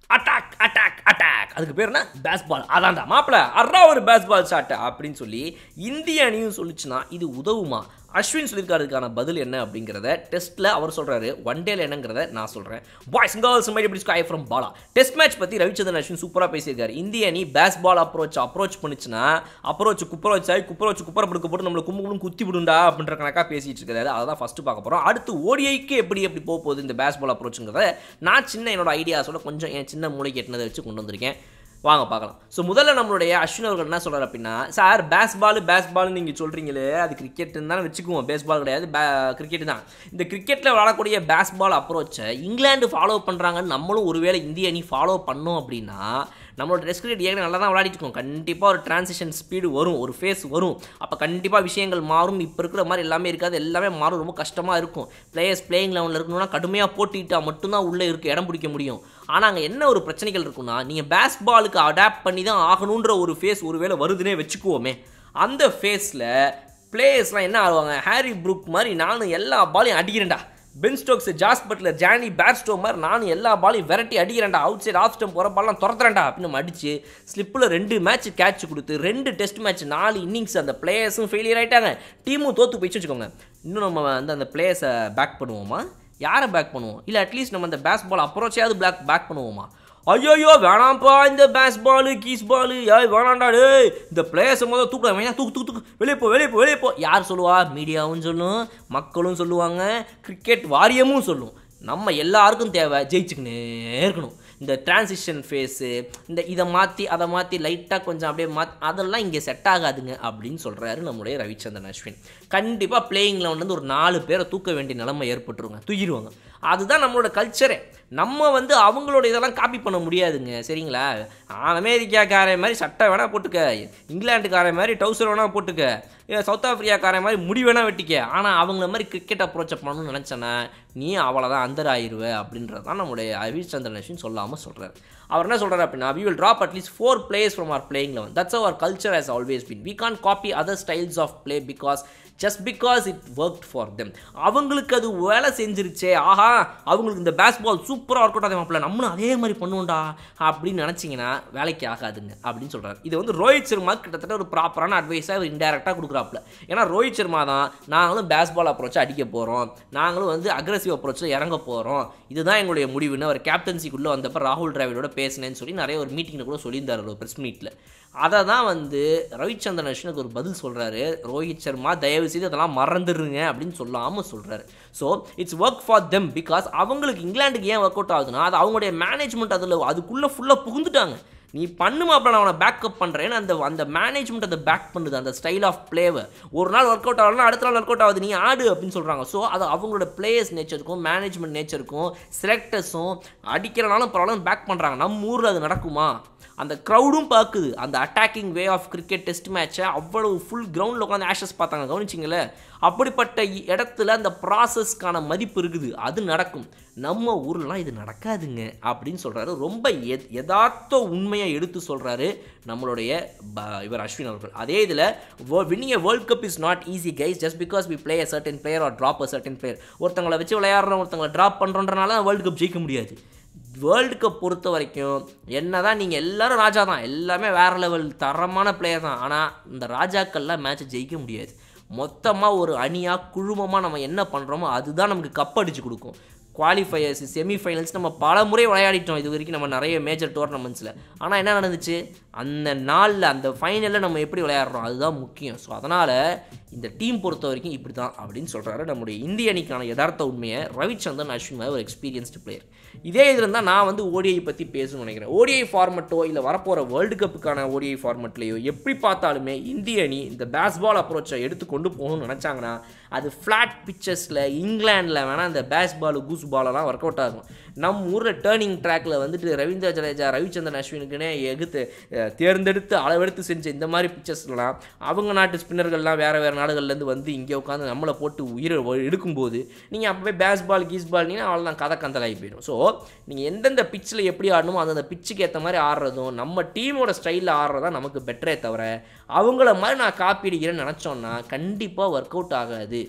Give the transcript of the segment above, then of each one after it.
attack attack attack அதுக்கு பேர் என்ன பேஸ்பால் அதான்டா மாப்பிள அறா ஒரு பேஸ்பால் ஷாட் அப்படின்னு சொல்லி இந்திய அணியும் சொல்லிச்சுன்னா இது உதவுமா அஸ்வின் சொல்லியிருக்காருக்கான பதில் என்ன அப்படிங்கிறத டெஸ்ட்டில் அவர் சொல்கிறாரு ஒன் டேல என்னங்கிறத நான் சொல்கிறேன் பாய்ஸ் கேர்ள்ஸ் மைட் எப்படி sky from Bala test match பற்றி ரவிச்சந்திரன் அஸ்வின் சூப்பராக பேசியிருக்காரு இந்திய அணி பேஸ் பால் அப்ரோச் அப்ரோச் பண்ணுச்சுன்னா அப்ரோச் குப்பரோச் ஆகி குப்பரோச் குப்பரை பிடிக்க போட்டு நம்மளை கும்பு கும்பு குத்தி விடுண்டா அப்படின்ற கணக்காக பேசிட்டு இருக்காரு அதை தான் ஃபஸ்ட்டு பார்க்க போகிறோம் அடுத்து ஓடிஐக்கு எப்படி எப்படி போக போகுது இந்த பேஸ் பால் அப்ரோச்சுங்கிறத நான் சின்ன என்னோட ஐடியாஸோட கொஞ்சம் என் சின்ன மூளைக்கு எட்டினதை வச்சு கொண்டு வந்திருக்கேன் வாங்க பார்க்கலாம் ஸோ முதல்ல நம்மளுடைய அஸ்வின் அவர்கள் என்ன சொல்கிறார் அப்படின்னா sir Bazball Bazball நீங்கள் சொல்கிறீங்களே அது கிரிக்கெட்டுன்னு தானே வச்சுக்குவோம் பேஸ் பால் கிடையாது கிரிக்கெட் தான் இந்த கிரிக்கெட்டில் விளாடக்கூடிய பேஸ் பால் அப்ரோச்சை இங்கிலாந்து ஃபாலோ பண்ணுறாங்கன்னு நம்மளும் ஒருவேளை இந்திய அணி ஃபாலோ பண்ணோம் அப்படின்னா நம்மளோட டெஸ்ட் கிரிக்கெட் ஏற்கனவே நல்லா தான் விளையாடிட்டு இருக்கோம் கண்டிப்பாக ஒரு டிரான்சிஷன் ஸ்பீடு வரும் ஒரு ஃபேஸ் வரும் அப்போ கண்டிப்பாக விஷயங்கள் மாறும் இப்போ இருக்கிற மாதிரி எல்லாமே இருக்காது எல்லாமே மாறும் ரொம்ப கஷ்டமாக இருக்கும் பிளேயர்ஸ் பிளேயிங் லெவலில் இருக்கணும்னா கடுமையாக போட்டிட்டா மட்டும்தான் உள்ளே இருக்கு இடம் பிடிக்க முடியும் ஆனால் அங்கே என்ன ஒரு பிரச்சனைகள் இருக்குன்னா நீங்கள் பேஸ் பாலுக்கு அடாப்ட் பண்ணி தான் ஆகணுன்ற ஒரு ஃபேஸ் ஒருவேளை வருதுன்னே வச்சுக்குவோமே அந்த ஃபேஸில் பிளேயர்ஸ்லாம் என்ன ஆடுவாங்க ஹாரி ப்ரூக் மாதிரி நானும் எல்லா பாலையும் அடிக்கிறேன்டா Ben Stokes Jos Buttler Jonny Bairstow மாதிரி நானும் எல்லா பாலையும் விரட்டி அடிக்கிறேன்டா அவுட் சைட் ஆஃப் ஸ்டம் போகிற பால்லாம் துரத்துறேன்டா அப்படின்னு நம்ம அடிச்சு ஸ்லிப்பில் ரெண்டு மேட்ச் கேட்ச் கொடுத்து ரெண்டு டெஸ்ட் மேட்ச் நாலு இன்னிங்ஸ் அந்த பிளேயர்ஸும் ஃபெயிலியர் ஆகிட்டாங்க டீமும் தோற்று போயிடுச்சு வச்சுக்கோங்க இன்னும் நம்ம வந்து அந்த பிளேயர்ஸை பேக் பண்ணுவோமா யாரை பேக் பண்ணுவோம் இல்லை அட்லீஸ்ட் நம்ம அந்த பேஸ் பால் அப்ரோச்சாவது பேக் பேக் பண்ணுவோமா ஐயோயோ வேணாம்ப்பா இந்த பேஸ் பாலு கீஸ் பாலு ஏய் வேணாண்டா டேய் இந்த பிளேயர்ஸை முதல் தூக்குடா வேணா தூக்கு தூக்கு தூக்கு வெளியே போ வெளியே போ வெளியே போ யார் சொல்லுவா மீடியாவும் சொல்லும் மக்களும் சொல்லுவாங்க கிரிக்கெட் வாரியமும் சொல்லும் நம்ம எல்லாருக்கும் தேவை ஜெயிச்சுக்கினே இருக்கணும் இந்த டிரான்சிஷன் ஃபேஸு இந்த இதை மாற்றி அதை மாற்றி லைட்டாக கொஞ்சம் அப்படியே மாத் அதெல்லாம் இங்கே செட் ஆகாதுங்க அப்படின்னு சொல்கிறாரு நம்முடைய ரவிச்சந்திரன் அஸ்வின் கண்டிப்பாக பிளேயிங்கில் வந்து ஒரு நாலு பேரை தூக்க வேண்டிய நிலைமை ஏற்பட்டுருவாங்க தூக்கிடுவாங்க அதுதான் நம்மளோட கல்ச்சரே நம்ம வந்து அவங்களோட இதெல்லாம் காப்பி பண்ண முடியாதுங்க சரிங்களா அமெரிக்காக்காரன் மாதிரி சட்டை வேணால் போட்டுக்க இங்கிலாந்துக்காரன் மாதிரி டவுசர் வேணால் போட்டுக்க சவுத் ஆஃப்ரிக்காக்காரன் மாதிரி முடி வேணால் வெட்டிக்க ஆனால் அவங்கள மாதிரி கிரிக்கெட் அப்ரோச்சை பண்ணணும்னு நினச்சேன்னா நீ அவ்வளோதான் அந்தர் ஆயிடுவ அப்படின்றது தான் நம்முடைய ரவிச்சந்திரன் அஸ்வின் சொல்லாமல் சொல்கிறார் அவர் என்ன சொல்கிறார் அப்படின்னா we will drop at least four players from our playing eleven that's our culture has always been we can copy other styles of play because just because it work for them அவங்களுக்கு அது வேலை செஞ்சிருச்சே ஆஹா அவங்களுக்கு இந்த பேஸ் பால் சூப்பராக work out ஆகுது மாப்பிள்ள நம்மளும் அதே மாதிரி பண்ணுவோம்டா அப்படின்னு நினச்சிங்கன்னா வேலைக்கு ஆகாதுங்க அப்படின்னு சொல்கிறார் இது வந்து ரோஹித் சர்மா கிட்டத்தட்ட ஒரு ப்ராப்பரான அட்வைஸாக அவர் இன்டெரக்டாக கொடுக்குறாப்புல ஏன்னா ரோஹித் சர்மா தான் நாங்களும் பேஸ் பால் அப்ரோச்சை அடிக்க போகிறோம் நாங்களும் வந்து அக்ரஸிவ் அப்ரோச்சில் இறங்க போகிறோம் இதுதான் எங்களுடைய முடிவுன்னு அவர் கேப்டன்சிக்குள்ளே வந்தப்போ ராகுல் டிராவிடோட பேசினேன்னு சொல்லி நிறைய ஒரு மீட்டிங்கில் கூட சொல்லியிருந்தார் ஒரு ப்ரெஸ் மீட்டில் அதை தான் வந்து ரவிச்சந்திரன் அஸ்வினுக்கு ஒரு பதில் சொல்கிறாரு ரோஹித் சர்மா தயவு செய்து அதெல்லாம் மறந்துடுங்க அப்படின்னு சொல்லாமல் சொல்கிறாரு so it's work for them because அவங்களுக்கு இங்கிலாந்துக்கு ஏன் ஒர்க் அவுட் ஆகுதுன்னா அது அவங்களுடைய மேனேஜ்மெண்ட் அதில் அதுக்குள்ளே ஃபுல்லாக புகுந்துட்டாங்க நீ பண்ணு மாப்பிள்ள நான் அவனை பேக்கப் பண்ணுறேன்னு அந்த அந்த மேனேஜ்மெண்ட் அதை பேக் பண்ணுது அந்த ஸ்டைல் ஆஃப் பிளேவை ஒரு நாள் ஒர்க் அவுட் ஆகலாம் அடுத்த நாள் ஒர்க் அவுட் ஆகுது நீ ஆடு அப்படின்னு சொல்கிறாங்க ஸோ அது அவங்களோட பிளேயர்ஸ் நேச்சருக்கும் மேனேஜ்மெண்ட் நேச்சருக்கும் செலக்டர்ஸும் அடிக்கிறனாலும் பரவாயில்ல பேக் பண்ணுறாங்க நம்ம ஊரில் அது நடக்குமா அந்த க்ரௌடும் பார்க்குது அந்த attacking way of cricket test மேட்ச்சை அவ்வளவு ஃபுல் கிரவுண்டில் உட்காந்து ஆஷஸ் பார்த்தாங்க கவனிச்சிங்களே அப்படிப்பட்ட இடத்துல அந்த ப்ராசஸ்க்கான மதிப்பு இருக்குது அது நடக்கும் நம்ம ஊர்லலாம் இது நடக்காதுங்க அப்படின்னு சொல்கிறாரு ரொம்ப எத் யதார்த்த உண்மையை எடுத்து சொல்கிறாரு நம்மளுடைய இவர் அஸ்வின் அவர்கள் அதே இதில் winning a world cup is not easy guys just because we play a certain player or drop a certain player ஒருத்தங்களை வச்சு விளையாடுறோம் ஒருத்தங்களை ட்ராப் பண்ணுறோன்றனால வேர்ல்டு கப் ஜெயிக்க முடியாது வேர்ல்டு கப் பொறுத்த வரைக்கும் என்ன தான் நீங்கள் எல்லாரும் ராஜா தான் எல்லாமே வேறு லெவல் தரமான பிளேயர் தான் ஆனால் இந்த ராஜாக்கள்லாம் மேட்ச்சை ஜெயிக்க முடியாது மொத்தமாக ஒரு அணியாக குழுமமாக நம்ம என்ன பண்ணுறோமோ அதுதான் நமக்கு கப் அடித்து கொடுக்கும் குவாலிஃபயர்ஸ் செமிஃபைனல்ஸ் நம்ம பல முறை விளையாடிட்டோம் இது வரைக்கும் நம்ம நிறைய மேஜர் டோர்னமெண்ட்ஸில் ஆனால் என்ன நடந்துச்சு அந்த நாளில் அந்த ஃபைனலில் நம்ம எப்படி விளையாடுறோம் அதுதான் முக்கியம் ஸோ அதனால் இந்த டீம் பொறுத்த வரைக்கும் இப்படி தான் அப்படின்னு சொல்கிறாரு நம்முடைய இந்திய அணிக்கான யதார்த்த உண்மையை ரவிச்சந்திரன் அஸ்வின் மாதிரி ஒரு எக்ஸ்பீரியன்ஸ்டு பிளேயர் இதே இதில் தான் நான் வந்து ஓடிஐ பற்றி பேசணும்னு நினைக்கிறேன் ஓடிஐ ஃபார்மெட்டோ இல்லை வரப்போகிற வேர்ல்டு கப்புக்கான ஓடிஐ ஃபார்மெட்லேயோ எப்படி பார்த்தாலுமே இந்திய அணி இந்த பேஸ்பால் அப்ரோச்சை எடுத்து கொண்டு போகணும்னு நினச்சாங்கன்னா அது ஃப்ளாட் பிச்சர்ஸில் இங்கிலாண்டில் வேணால் இந்த பேஸ் பால் கூஸ் பாலெல்லாம் ஒர்க் அவுட் ஆகும் நம்ம ஊரில் டேர்னிங் ட்ராக்ல வந்துட்டு ரவீந்திர ஜடேஜா ரவிச்சந்திரன் அஸ்வினுக்குனே எகுத்து அஹ், தேர்ந்தெடுத்து அளவெடுத்து செஞ்ச இந்த மாதிரி பிக்சர்ஸ்லாம் அவங்க நாட்டு ஸ்பின்னர்கள்லாம் வேறு வேறு நாடுகள்லேருந்து வந்து இங்கே உட்காந்து நம்மளை போட்டு உயிரை வ- எடுக்கும்போது நீங்கள் அப்போவே பேஸ் பால் கீஸ் பால்னீங்கன்னா அவ்வளோதான் கதை கந்தலாகி போயிடும் ஸோ நீங்கள் எந்தெந்த பிச்சில் எப்படி ஆடணுமோ அந்தந்த பிச்சுக்கு ஏற்ற மாதிரி ஆடுறதும் நம்ம டீமோட ஸ்டைலில் ஆடுறதா நமக்கு பெட்டரே தவிர அவங்கள மாதிரி நான் காப்பி அடிக்கிறேன்னு நினச்சோன்னா கண்டிப்பாக ஒர்க் அவுட் ஆகாது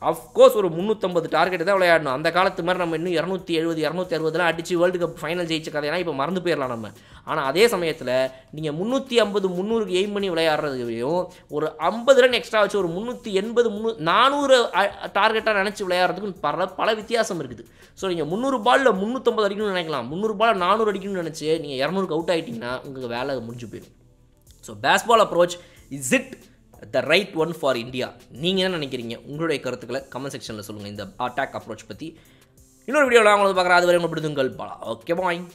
அஃப்கோர்ஸ் ஒரு முந்நூற்றம்பது டார்கெட் தான் விளையாடணும் அந்த காலத்து மாதிரி நம்ம இன்னும் இரநூத்தி எழுபது இரநூத்தி அறுபதுலாம் அடிச்சு வேர்ல்டு கப் ஃபைனல் ஜெயிச்ச கதையெல்லாம் இப்போ மறந்து போயிடலாம் நம்ம ஆனால் அதே சமயத்தில் நீங்கள் முந்நூற்றி ஐம்பது முந்நூறுக்கு எய்ம் பண்ணி விளையாடுறதுலையும் ஒரு ஐம்பது ரன் எக்ஸ்ட்ரா வச்சு ஒரு முந்நூற்றி எண்பது முந்நூறு நானூறு டார்கெட்டாக நினச்சி விளையாடுறதுக்கும் பல பல வித்தியாசம் இருக்குது ஸோ நீங்கள் முந்நூறு பாலில் முந்நூற்றம்பது அடிக்கணும்னு நினைக்கலாம் முந்நூறு பால் நானூறு அடிக்கணும்னு நினச்சி நீங்கள் இரநூறுக்கு அவுட் ஆகிட்டிங்கன்னா உங்களுக்கு வேலை முடிஞ்சு போயிடும் so Bazball approach is it the right one for India நீங்கள் என்ன நினைக்கிறீங்க உங்களுடைய கருத்துக்களை கமெண்ட் செக்ஷனில் சொல்லுங்கள் இந்த அட்டாக் அப்ரோச் பற்றி இன்னொரு வீடியோவில் அவங்களுக்கு பார்க்குறேன் அது வரை உங்களுக்கு பிடித்துங்கள் பாலா ஓகே பாய்